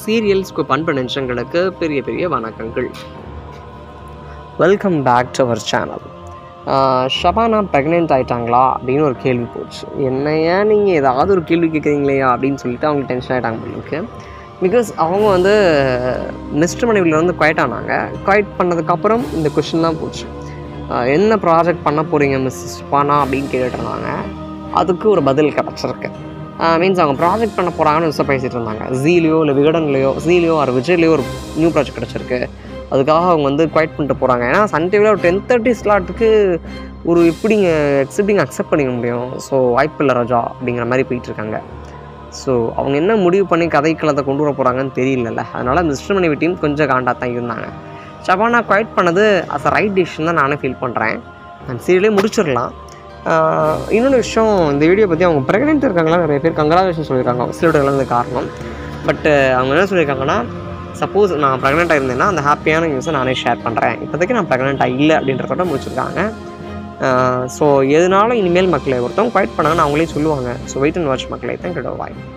சீரியல்ஸ்க்கு பண்பு நெஞ்சங்களுக்கு பெரிய பெரிய வணக்கங்கள் welcome back to our channel Shabana pregnant ஆயிட்டாங்களா அப்படின்னு ஒரு கேள்வி போச்சு என்னையா நீங்கள் ஏதாவது ஒரு கேள்வி கேட்குறீங்களேயா அப்படின்னு சொல்லிட்டு அவங்க டென்ஷன் ஆகிட்டாங்க உங்களுக்கு பிகாஸ் அவங்க வந்து மிஸ்டர் மனைவியில் வந்து குவைட் ஆனாங்க குவைட் பண்ணதுக்கப்புறம் இந்த கொஷின் தான் போச்சு ஆஹ் என்ன ப்ராஜெக்ட் பண்ண போகிறீங்க மிஸ் ஷபானா அப்படின்னு கேட்டுட்டு இருந்தாங்க அதுக்கு ஒரு பதில் கிடச்சிருக்கு மீன்ஸ் அவங்க ப்ராஜெக்ட் பண்ண போகிறாங்கன்னு விஷயம் பேசிகிட்டு இருந்தாங்க ஜீலியோ இல்லை விகடன்லையோ ஜீலியோ ஒரு விஜய்லையோ ஒரு நியூ ப்ராஜெக்ட் கிடச்சிருக்கு அதுக்காக அவங்க வந்து குவைட் பண்ணிட்டு போகிறாங்க ஏன்னா சன் டிவியில் ஒரு டென் தேர்ட்டி ஸ்லாட்டுக்கு ஒரு எப்படிங்க எப்படிங்க அக்செப்ட் பண்ணிக்க முடியும் ஸோ வாய்ப்பில்லை ராஜா அப்படிங்கிற மாதிரி போயிட்டு இருக்காங்க ஸோ அவங்க என்ன முடிவு பண்ணி கதைக்களத்தை கொண்டு வர போகிறாங்கன்னு தெரியலல்ல அதனால் மிஸ்டர் மனைவி டீம் கொஞ்சம் காண்டாக தான் இருந்தாங்க ஷபானா குவைட் பண்ணது அஸ் அ ரைட் டிசிஷன் தான் நானே ஃபீல் பண்ணுறேன் அந்த சீரியலே முடிச்சிடலாம் ஆஹ் இன்னொரு விஷயம் இந்த வீடியோ பற்றி அவங்க ப்ரெக்னென்ட் இருக்காங்களா நிறைய பேர் கங்கராஜேஷன் சொல்லியிருக்காங்க சிலோட இழந்த காரணம் பட் அவங்க என்ன சொல்லியிருக்காங்கன்னா சப்போஸ் நான் ப்ரெக்னெண்ட்டாக இருந்தேன்னா அந்த ஹாப்பியான நியூஸை நானே ஷேர் பண்ணுறேன் இப்போதைக்கு நான் ப்ரெக்னெண்ட்டாக இல்லை அப்படின்றத முடிச்சிருக்காங்க ஸோ எதனால இனிமேல் மக்களை ஒருத்தவங்க குவைட் பண்ணாங்கன்னு அவங்களே சொல்லுவாங்க ஸோ வெயிட் அண்ட் வாட்ச் மக்களை தான் கிட்ட வாய்